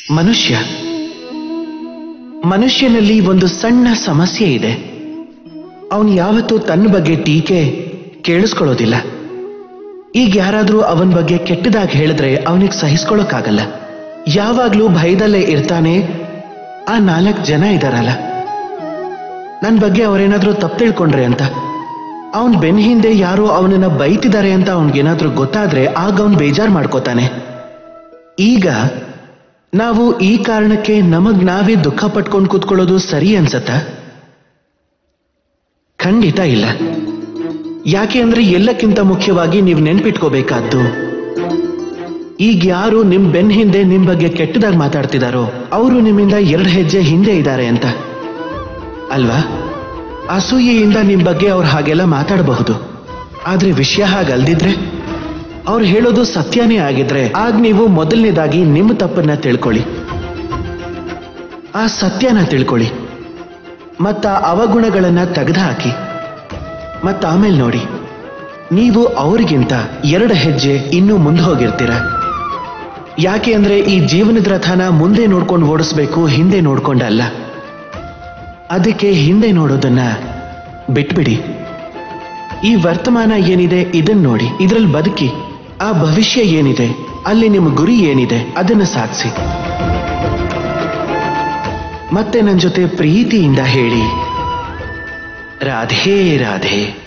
ಮನುಷ್ಯ ಮನುಷ್ಯನಲ್ಲಿ ಒಂದು ಸಣ್ಣ ಸಮಸ್ಯೆ ಇದೆ ಅವನು ಯಾವತ್ತೂ ತನ್ನ ಬಗ್ಗೆ ಟೀಕೆ ಕೇಳಿಸ್ಕೊಳ್ಳೋದಿಲ್ಲ ಈಗ ಯಾರಾದ್ರೂ ಅವನ ಬಗ್ಗೆ ಕೆಟ್ಟದಾಗಿ ಹೇಳಿದ್ರೆ ಅವನಿಗೆ ಸಹಿಸ್ಕೊಳ್ಳೋಕ್ಕಾಗಲ್ಲ ಯಾವಾಗ್ಲೂ ಭಯದಲ್ಲೇ ಇರ್ತಾನೆ ಆ ನಾಲ್ಕು ಜನ ಇದಾರಲ್ಲ ನನ್ನ ಬಗ್ಗೆ ಅವರೇನಾದ್ರೂ ತಪ್ಪು ತಿಳ್ಕೊಂಡ್ರೆ ಅಂತ ಅವನ್ ಬೆನ್ ಹಿಂದೆ ಯಾರೋ ಅವನನ್ನ ಬೈತಿದ್ದಾರೆ ಅಂತ ಅವನಿಗೇನಾದ್ರೂ ಗೊತ್ತಾದ್ರೆ ಆಗ ಅವನ್ ಬೇಜಾರ್ ಮಾಡ್ಕೋತಾನೆ ಈಗ ನಾವು ಈ ಕಾರಣಕ್ಕೆ ನಮಗ್ ನಾವೇ ದುಃಖ ಪಟ್ಕೊಂಡು ಕೂತ್ಕೊಳ್ಳೋದು ಸರಿ ಅನ್ಸತ್ತ ಖಂಡಿತ ಇಲ್ಲ ಯಾಕೆ ಅಂದ್ರೆ ಎಲ್ಲಕ್ಕಿಂತ ಮುಖ್ಯವಾಗಿ ನೀವು ನೆನ್ಪಿಟ್ಕೋಬೇಕಾದ್ದು ಈಗ ಯಾರು ನಿಮ್ ಬೆನ್ ಹಿಂದೆ ನಿಮ್ ಬಗ್ಗೆ ಕೆಟ್ಟದಾಗಿ ಮಾತಾಡ್ತಿದಾರೋ ಅವರು ನಿಮ್ಮಿಂದ ಎರಡು ಹೆಜ್ಜೆ ಹಿಂದೆ ಇದ್ದಾರೆ ಅಂತ ಅಲ್ವಾ ಅಸೂಯೆಯಿಂದ ನಿಮ್ ಬಗ್ಗೆ ಅವ್ರು ಹಾಗೆಲ್ಲ ಮಾತಾಡಬಹುದು ಆದ್ರೆ ವಿಷಯ ಹಾಗಲ್ದಿದ್ರೆ ಅವ್ರು ಹೇಳೋದು ಸತ್ಯನೇ ಆಗಿದ್ರೆ ಆಗ ನೀವು ಮೊದಲನೇದಾಗಿ ನಿಮ್ಮ ತಪ್ಪನ್ನ ತಿಳ್ಕೊಳ್ಳಿ ಆ ಸತ್ಯನ ತಿಳ್ಕೊಳ್ಳಿ ಮತ್ತ ಅವಗುಣಗಳನ್ನ ತೆಗೆದುಹಾಕಿ ಮತ್ತ ಆಮೇಲೆ ನೋಡಿ ನೀವು ಅವ್ರಿಗಿಂತ ಎರಡು ಹೆಜ್ಜೆ ಇನ್ನೂ ಮುಂದೆ ಹೋಗಿರ್ತೀರ ಯಾಕೆ ಅಂದ್ರೆ ಈ ಜೀವನದ ರಥನ ಮುಂದೆ ನೋಡ್ಕೊಂಡು ಓಡಿಸ್ಬೇಕು ಹಿಂದೆ ನೋಡ್ಕೊಂಡಲ್ಲ ಅದಕ್ಕೆ ಹಿಂದೆ ನೋಡೋದನ್ನ ಬಿಟ್ಬಿಡಿ ಈ ವರ್ತಮಾನ ಏನಿದೆ ಇದನ್ನ ನೋಡಿ ಇದ್ರಲ್ಲಿ ಬದುಕಿ ಆ ಭವಿಷ್ಯ ಏನಿದೆ ಅಲ್ಲಿ ನಿಮ್ಮ ಗುರಿ ಏನಿದೆ ಅದನ್ನ ಸಾಧಿಸಿ ಮತ್ತೆ ನನ್ನ ಜೊತೆ ಪ್ರೀತಿಯಿಂದ ಹೇಳಿ ರಾಧೇ ರಾಧೇ